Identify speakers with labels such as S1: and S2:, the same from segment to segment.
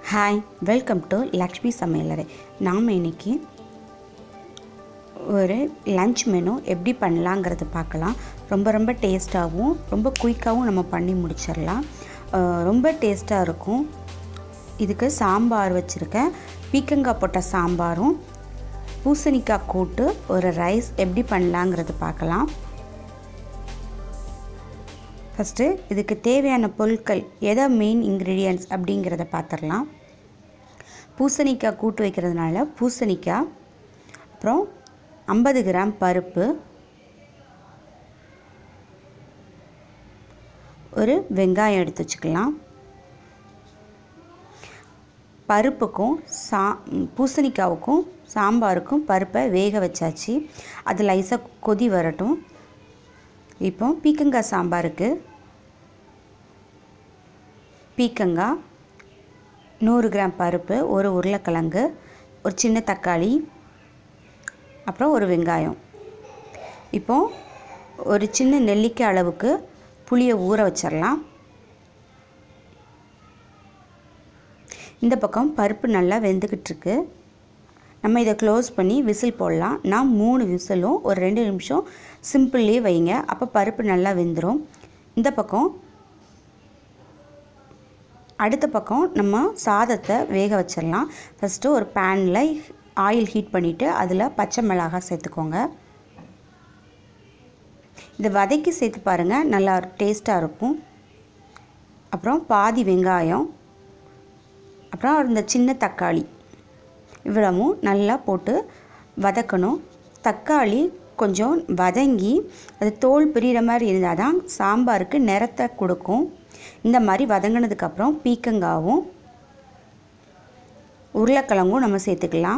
S1: hi welcome to Lakshmi சமையலறை நாம் இன்னைக்கு ஒரு லஞ்ச் மெனு எப்படி பண்ணலாங்கிறது பார்க்கலாம் ரொம்ப ரொம்ப டேஸ்ட்டாகவும் ரொம்ப குயிக்காகவும் நம்ம பண்ணி முடிச்சிடலாம் அஹ் ரொம்ப டேஸ்ட்டாக இருக்கும் இதுக்கு சாம்பார் வச்சுருக்கேன் பீக்கங்காய் போட்ட சாம்பாரும் பூசணிக்காய் கூட்டு ஒரு ரைஸ் எப்படி பண்ணலாங்கிறது பார்க்கலாம் ஃபஸ்ட்டு இதுக்கு தேவையான பொருட்கள் எதை மெயின் இன்க்ரீடியன்ட்ஸ் அப்படிங்கிறத பார்த்துடலாம் பூசணிக்காய் கூட்டு வைக்கிறதுனால பூசணிக்காய் அப்புறம் ஐம்பது கிராம் பருப்பு ஒரு வெங்காயம் எடுத்து வச்சுக்கலாம் பருப்புக்கும் சா பூசணிக்காவுக்கும் சாம்பாருக்கும் பருப்பை வேக வச்சாச்சு அது லைஸாக கொதி வரட்டும் இப்போ பீக்கங்காய் சாம்பாருக்கு பீக்கங்காய் நூறு கிராம் பருப்பு ஒரு உருளைக்கிழங்கு ஒரு சின்ன தக்காளி அப்புறம் ஒரு வெங்காயம் இப்போ ஒரு சின்ன நெல்லிக்காய் அளவுக்கு புளியை ஊற வச்சிடலாம் இந்த பக்கம் பருப்பு நல்லா வெந்துக்கிட்டு இருக்கு நம்ம இதை க்ளோஸ் பண்ணி விசில் போடலாம் நான் மூணு விசிலும் ஒரு ரெண்டு நிமிஷம் சிம்பிள்லேயே வைங்க அப்போ பருப்பு நல்லா வெந்துடும் இந்த பக்கம் அடுத்த பக்கம் நம்ம சாதத்தை வேக வச்சிடலாம் ஃபஸ்ட்டு ஒரு பேனில் ஆயில் ஹீட் பண்ணிவிட்டு அதில் பச்சை மிளகாய் சேர்த்துக்கோங்க இதை வதக்கி சேர்த்து பாருங்கள் நல்லா டேஸ்ட்டாக இருக்கும் அப்புறம் பாதி வெங்காயம் அப்புறம் இந்த சின்ன தக்காளி இவ்வளவும் நல்லா போட்டு வதக்கணும் தக்காளி கொஞ்சம் வதங்கி அது தோல் பிரிகிற மாதிரி இருந்தால் தான் சாம்பாருக்கு நிறத்தை கொடுக்கும் இந்த மாதிரி வதங்கினதுக்கப்புறம் பீக்கங்காவும் உருளைக்கிழங்கும் நம்ம சேர்த்துக்கலாம்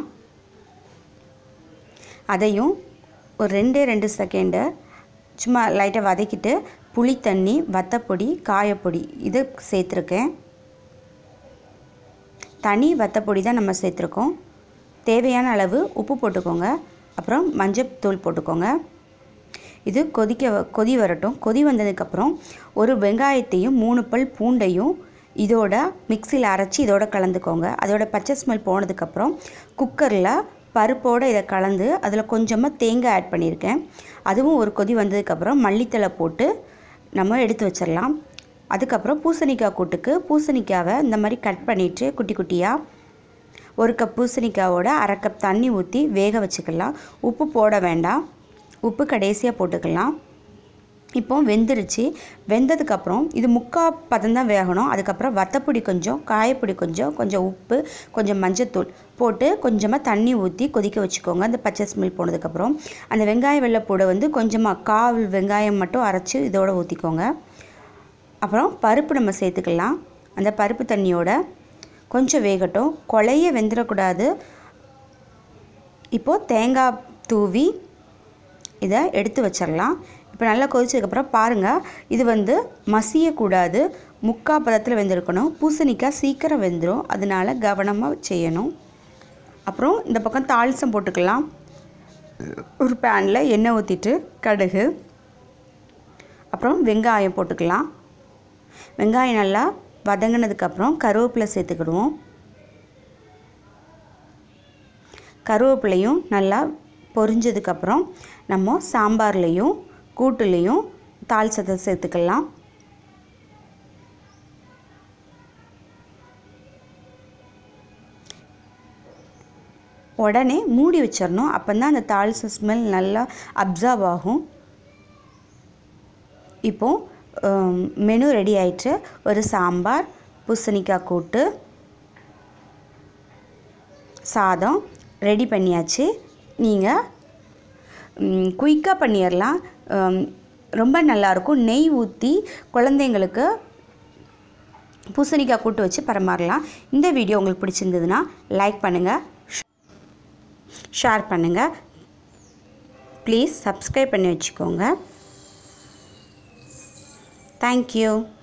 S1: அதையும் ஒரு ரெண்டே ரெண்டு செகண்டு சும்மா லைட்டாக வதக்கிட்டு புளி தண்ணி வத்தப்பொடி காயப்பொடி இது சேர்த்துருக்கேன் தனி வத்தப்பொடி தான் நம்ம சேர்த்துருக்கோம் தேவையான அளவு உப்பு போட்டுக்கோங்க அப்புறம் மஞ்சத்தூள் போட்டுக்கோங்க இது கொதிக்க கொதி வரட்டும் கொதி வந்ததுக்கப்புறம் ஒரு வெங்காயத்தையும் மூணு பல் பூண்டையும் இதோட மிக்சியில் அரைச்சி இதோட கலந்துக்கோங்க அதோட பச்சை ஸ்மெல் போனதுக்கப்புறம் குக்கரில் பருப்போடு இதை கலந்து அதில் கொஞ்சமாக தேங்காய் ஆட் பண்ணியிருக்கேன் அதுவும் ஒரு கொதி வந்ததுக்கப்புறம் மல்லித்தலை போட்டு நம்ம எடுத்து வச்சிடலாம் அதுக்கப்புறம் பூசணிக்காய் கூட்டுக்கு பூசணிக்காவை இந்த மாதிரி கட் பண்ணிவிட்டு குட்டி குட்டியாக ஒரு கப் பூசணிக்காவோட அரை கப் தண்ணி ஊற்றி வேக வச்சுக்கலாம் உப்பு போட வேண்டாம் உப்பு கடைசியாக போட்டுக்கலாம் இப்போ வெந்துருச்சு வெந்ததுக்கப்புறம் இது முக்கா பதம் தான் வேகணும் அதுக்கப்புறம் வத்தப்பொடி கொஞ்சம் காயப்பொடி கொஞ்சம் கொஞ்சம் உப்பு கொஞ்சம் மஞ்சத்தூள் போட்டு கொஞ்சமாக தண்ணி ஊற்றி கொதிக்க வச்சுக்கோங்க அந்த பச்சை ஸ்மெல் போனதுக்கப்புறம் அந்த வெங்காய வெள்ளைப்பூடை வந்து கொஞ்சமாக கால் வெங்காயம் மட்டும் அரைச்சி இதோட ஊற்றிக்கோங்க அப்புறம் பருப்பு நம்ம சேர்த்துக்கலாம் அந்த பருப்பு தண்ணியோட கொஞ்சம் வேகட்டும் கொலைய வெந்துடக்கூடாது இப்போது தேங்காய் தூவி இதை எடுத்து வச்சிடலாம் இப்போ நல்லா கொதிச்சதுக்கப்புறம் பாருங்கள் இது வந்து மசியக்கூடாது முக்கா பதத்தில் வெந்திருக்கணும் பூசணிக்காய் சீக்கிரம் வெந்துடும் அதனால கவனமாக செய்யணும் அப்புறம் இந்த பக்கம் தாளிசம் போட்டுக்கலாம் ஒரு பேனில் எண்ணெய் ஊற்றிட்டு கடுகு அப்புறம் வெங்காயம் போட்டுக்கலாம் வெங்காயம் நல்லா வதங்கினதுக்கப்புறம் கருவேப்பிலை சேர்த்துக்கிடுவோம் கருவேப்பிலையும் நல்லா பொரிஞ்சதுக்கப்புறம் நம்ம சாம்பார்லேயும் கூட்டுலேயும் தாளிசத்தை சேர்த்துக்கலாம் உடனே மூடி வச்சிடணும் அப்போ தான் அந்த தாளிச ஸ்மெல் நல்லா அப்சர்வ் ஆகும் இப்போது மெனு ரெடி ஆயிட்டு ஒரு சாம்பார் பூசணிக்காய் கூட்டு சாதம் ரெடி பண்ணியாச்சு நீங்கள் குயிக்காக பண்ணிடலாம் ரொம்ப நல்லாயிருக்கும் நெய் ஊற்றி குழந்தைங்களுக்கு பூசணிக்காய் கூட்டு வச்சு பரிமாறலாம் இந்த வீடியோ உங்களுக்கு பிடிச்சிருந்ததுன்னா லைக் பண்ணுங்கள் ஷேர் பண்ணுங்கள் ப்ளீஸ் சப்ஸ்கிரைப் பண்ணி வச்சுக்கோங்க தேங்க்யூ